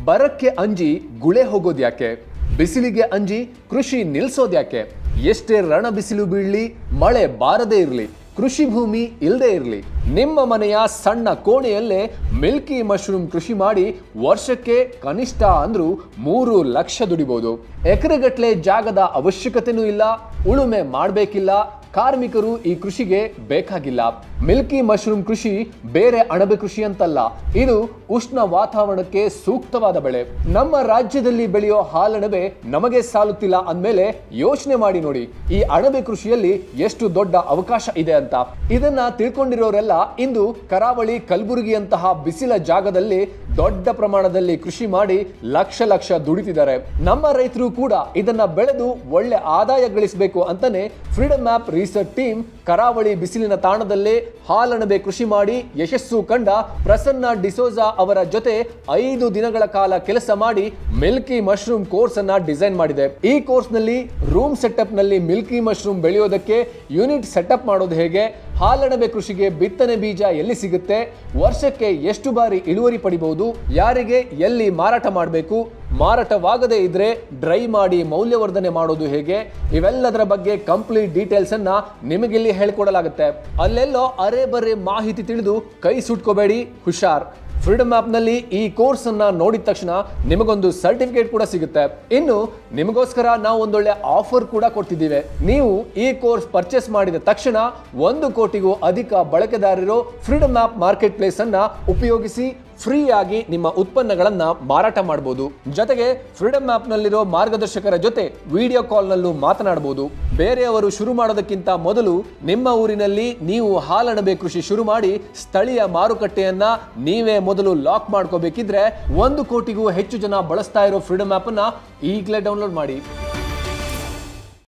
ಬರಕ್ಕೆ ಅಂಜಿ ಗುಳೆ ಹೋಗೋದ್ಯಾಕೆ ಬಿಸಿಲಿಗೆ ಅಂಜಿ ಕೃಷಿ ನಿಲ್ಸೋದ್ಯಾಕೆ ಎಷ್ಟೇ ರಣ ಬಿಸಿಲು ಬೀಳ್ಲಿ ಮಳೆ ಬಾರದೇ ಇರಲಿ ಕೃಷಿ ಭೂಮಿ ಇಲ್ಲದೆ ಇರಲಿ ನಿಮ್ಮ ಮನೆಯ ಸಣ್ಣ ಕೋಣೆಯಲ್ಲೇ ಮಿಲ್ಕಿ ಮಶ್ರೂಮ್ ಕೃಷಿ ಮಾಡಿ ವರ್ಷಕ್ಕೆ ಕನಿಷ್ಠ ಅಂದ್ರೂ ಮೂರು ಲಕ್ಷ ದುಡಿಬಹುದು ಎಕರೆಗಟ್ಟಲೆ ಜಾಗದ ಅವಶ್ಯಕತೆನೂ ಇಲ್ಲ ಉಳುಮೆ ಮಾಡಬೇಕಿಲ್ಲ ಕಾರ್ಮಿಕರು ಈ ಕೃಷಿಗೆ ಬೇಕಾಗಿಲ್ಲ ಮಿಲ್ಕಿ ಮಶ್ರೂಮ್ ಕೃಷಿ ಬೇರೆ ಅಣಬೆ ಕೃಷಿ ಅಂತಲ್ಲ ಇದು ಉಷ್ಣ ವಾತಾವರಣಕ್ಕೆ ಸೂಕ್ತವಾದ ಬೆಳೆ ನಮ್ಮ ರಾಜ್ಯದಲ್ಲಿ ಬೆಳೆಯೋ ಹಾಲಣಬೆ ನಮಗೆ ಸಾಲುತ್ತಿಲ್ಲ ಅಂದ್ಮೇಲೆ ಯೋಚನೆ ಮಾಡಿ ನೋಡಿ ಈ ಅಣಬೆ ಕೃಷಿಯಲ್ಲಿ ಎಷ್ಟು ದೊಡ್ಡ ಅವಕಾಶ ಇದೆ ಅಂತ ಇದನ್ನ ತಿಳ್ಕೊಂಡಿರೋರೆಲ್ಲ ಇಂದು ಕರಾವಳಿ ಕಲಬುರಗಿಯಂತಹ ಬಿಸಿಲ ಜಾಗದಲ್ಲಿ ದೊಡ್ಡ ಪ್ರಮಾಣದಲ್ಲಿ ಕೃಷಿ ಮಾಡಿ ಲಕ್ಷ ಲಕ್ಷ ದುಡಿತಿದ್ದಾರೆ ನಮ್ಮ ರೈತರು ಕೂಡ ಇದನ್ನ ಬೆಳೆದು ಒಳ್ಳೆ ಆದಾಯ ಗಳಿಸಬೇಕು ಅಂತಾನೆ ಫ್ರೀಡಮ್ ಆಪ್ ರಿಸರ್ಚ್ ಟೀಮ್ ಕರಾವಳಿ ಬಿಸಿಲಿನ ತಾಣದಲ್ಲೇ ಹಾಲಣಬೆ ಕೃಷಿ ಮಾಡಿ ಯಶಸ್ಸು ಕಂಡ ಪ್ರಸನ್ನ ಡಿಸೋಜಾ ಅವರ ಜೊತೆ ಐದು ದಿನಗಳ ಕಾಲ ಕೆಲಸ ಮಾಡಿ ಮಿಲ್ಕಿ ಮಶ್ರೂಮ್ ಕೋರ್ಸ್ ಅನ್ನ ಡಿಸೈನ್ ಮಾಡಿದೆ ಈ ಕೋರ್ಸ್ ನಲ್ಲಿ ರೂಮ್ ಸೆಟಪ್ ನಲ್ಲಿ ಮಿಲ್ಕಿ ಮಶ್ರೂಮ್ ಬೆಳೆಯೋದಕ್ಕೆ ಯೂನಿಟ್ ಸೆಟಪ್ ಮಾಡೋದು ಹೇಗೆ ಹಾಲಣಬೆ ಕೃಷಿಗೆ ಬಿತ್ತನೆ ಬೀಜ ಎಲ್ಲಿ ಸಿಗುತ್ತೆ ವರ್ಷಕ್ಕೆ ಎಷ್ಟು ಬಾರಿ ಇಳುವರಿ ಪಡಿಬಹುದು ಯಾರಿಗೆ ಎಲ್ಲಿ ಮಾರಾಟ ಮಾಡಬೇಕು ಮಾರಾಟವಾಗದೇ ಇದ್ರೆ ಡ್ರೈ ಮಾಡಿ ಮೌಲ್ಯವರ್ಧನೆ ಮಾಡೋದು ಹೇಗೆ ಇವೆಲ್ಲದರ ಬಗ್ಗೆ ಕಂಪ್ಲೀಟ್ ಡೀಟೇಲ್ಸ್ ಅನ್ನ ನಿಮಗಿಲ್ಲಿ ಹೇಳ್ಕೊಡಲಾಗುತ್ತೆ ಅಲ್ಲೆಲ್ಲೋ ಅರೆ ಬರೆ ಮಾಹಿತಿ ತಿಳಿದು ಕೈ ಸುಟ್ಕೋಬೇಡಿ ಹುಷಾರ್ ಫ್ರೀಡಮ್ ನಲ್ಲಿ ಈ ಕೋರ್ಸ್ ಅನ್ನ ನೋಡಿದ ತಕ್ಷಣ ನಿಮಗೊಂದು ಸರ್ಟಿಫಿಕೇಟ್ ಕೂಡ ಸಿಗುತ್ತೆ ಇನ್ನು ನಿಮಗೋಸ್ಕರ ನಾವು ಒಂದೊಳ್ಳೆ ಆಫರ್ ಕೂಡ ಕೊಡ್ತಿದ್ದೀವಿ ನೀವು ಈ ಕೋರ್ಸ್ ಪರ್ಚೇಸ್ ಮಾಡಿದ ತಕ್ಷಣ ಒಂದು ಕೋಟಿಗೂ ಅಧಿಕ ಬಳಕೆದಾರರು ಫ್ರೀಡಮ್ ಆಪ್ ಮಾರ್ಕೆಟ್ ಪ್ಲೇಸ್ ಅನ್ನ ಉಪಯೋಗಿಸಿ ಫ್ರೀ ಆಗಿ ನಿಮ್ಮ ಉತ್ಪನ್ನಗಳನ್ನ ಮಾರಾಟ ಮಾಡಬಹುದು ಜೊತೆಗೆ ಫ್ರೀಡಮ್ ಆಪ್ ನಲ್ಲಿರೋ ಮಾರ್ಗದರ್ಶಕರ ಜೊತೆ ವಿಡಿಯೋ ಕಾಲ್ ನಲ್ಲೂ ಮಾತನಾಡಬಹುದು ಬೇರೆಯವರು ಶುರು ಮಾಡೋದಕ್ಕಿಂತ ಮೊದಲು ನಿಮ್ಮ ಊರಿನಲ್ಲಿ ನೀವು ಹಾಲಣಬೆ ಕೃಷಿ ಶುರು ಮಾಡಿ ಸ್ಥಳೀಯ ಮಾರುಕಟ್ಟೆಯನ್ನ ನೀವೇ ಮೊದಲು ಲಾಕ್ ಮಾಡ್ಕೋಬೇಕಿದ್ರೆ ಒಂದು ಕೋಟಿಗೂ ಹೆಚ್ಚು ಜನ ಬಳಸ್ತಾ ಇರೋ ಫ್ರೀಡಮ್ ಆಪ್ ಅನ್ನ ಈಗಲೇ ಡೌನ್ಲೋಡ್ ಮಾಡಿ